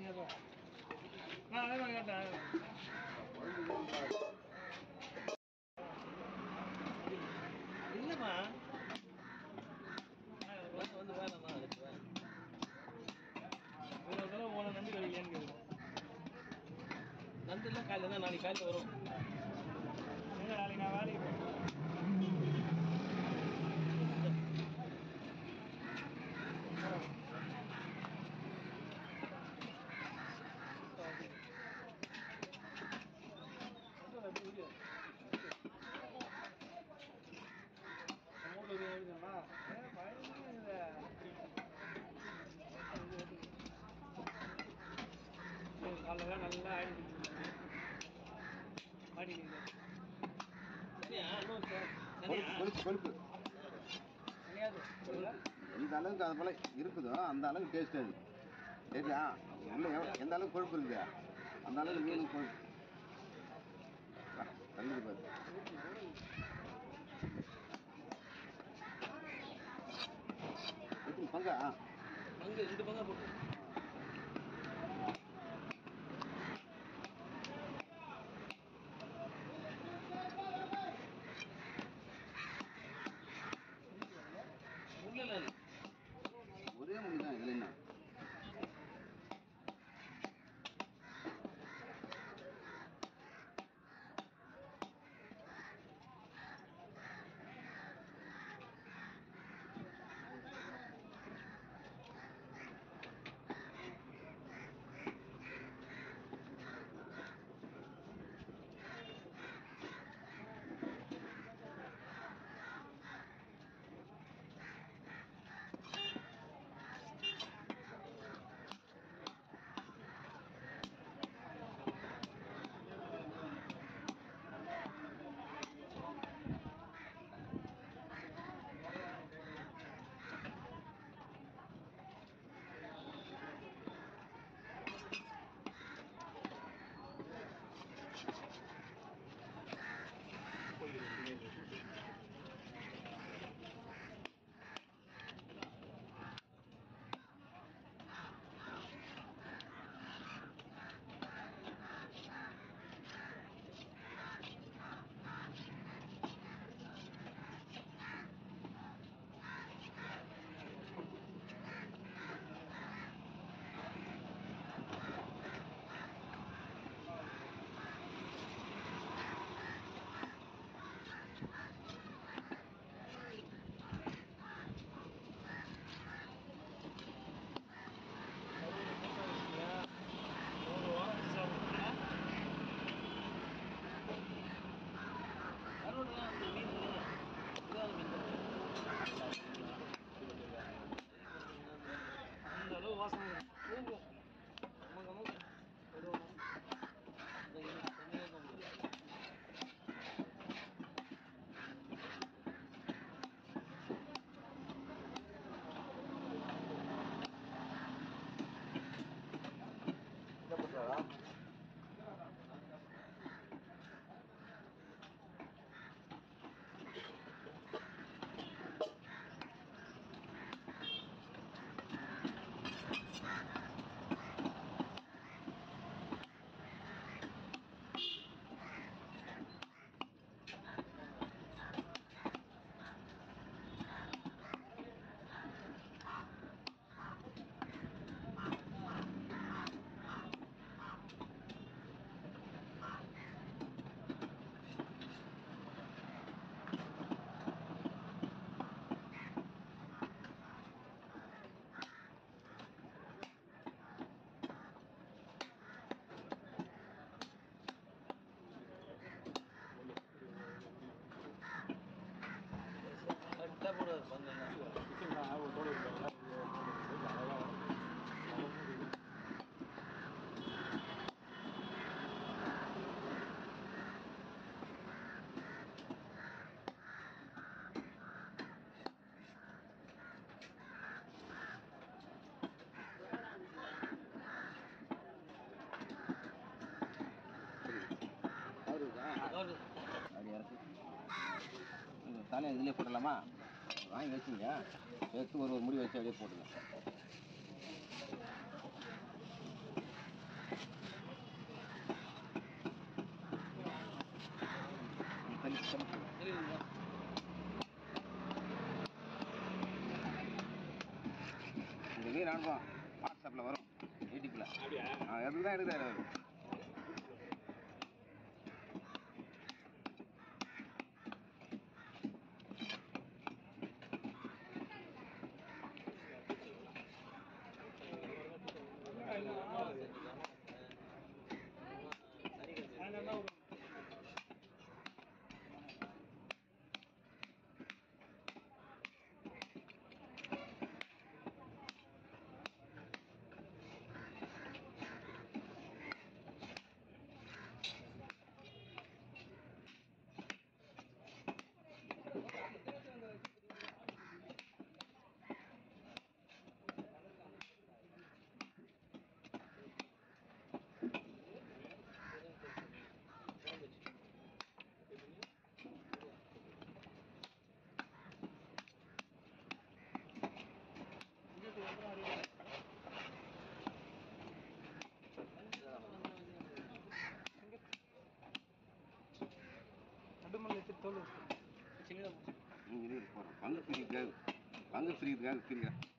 கேட்பேன் நான் அதே மாதிரி கேட்டேன் இல்லைம்மா வந்து வந்து வேணாம்மா அதுக்கு வேணாம் ஒரு தடவை போன நண்டு கிடைக்கலையான்னு கேட்குறோம் நண்டு இல்லை காலையில் தான் நாளைக்கு காலையில் வரும் எங்க நாளைக்கு நான் வேலைக்கு போகிறேன் காலையில் நல்லா ஆயிடுச்சு மாட்டிக்கிங்க சரியா இன்னும் சார் கொழுப்பு கொழுப்பு கொழுப்பு கிடையாது எந்த அளவுக்கு அது போல இருக்குதோ அந்த அளவுக்கு டேஸ்ட் அது சரியா உள்ள எவ்வளவு- எந்த அளவுக்கு கொழுப்பு இருக்குது அந்த அளவுக்கு மீன் கொழுப்பு வா, தள்ளுது பாரு எத்தனை பங்கா பங்கு ரெண்டு பங்கா போட்டு முள்ளல ஒரே முடி தான் இதில் என்ன ஒரு வாரம் சாப்பிடுங்க அறுபதுலாம் அந்த மீன் இல்லை. இதான் மீன் அந்த அளவு வாசனை வரும். ஊறும். நமக்கு நமக்கு ஏதோ ஒண்ணு. இந்த இது தண்ணியே இருக்க முடியாது. என்ன பண்ணுறாரா கரெக்டா போடுவாரு பந்தெல்லாம். அவருக்கா அவரு அப்படி இறக்கு இது தலையை இதிலே போடலாமா வாங்கி வச்சுங்க எடுத்து ஒரு ஒரு முடி வச்சு அப்படியே போட்டுங்க மீன் அனுப்புவோம் வாட்ஸ்அப்பில் வரும் யூடியூப்பில் அப்படியா ஆ அதுக்கு தான் எடுக்கிறாரு அவர் சின்னதாக ம் இது போகிறோம் பங்கு பிரிக்கிறதுக்காக பங்கு பிரிக்கிறதுக்காக பிரிக்கிறேன்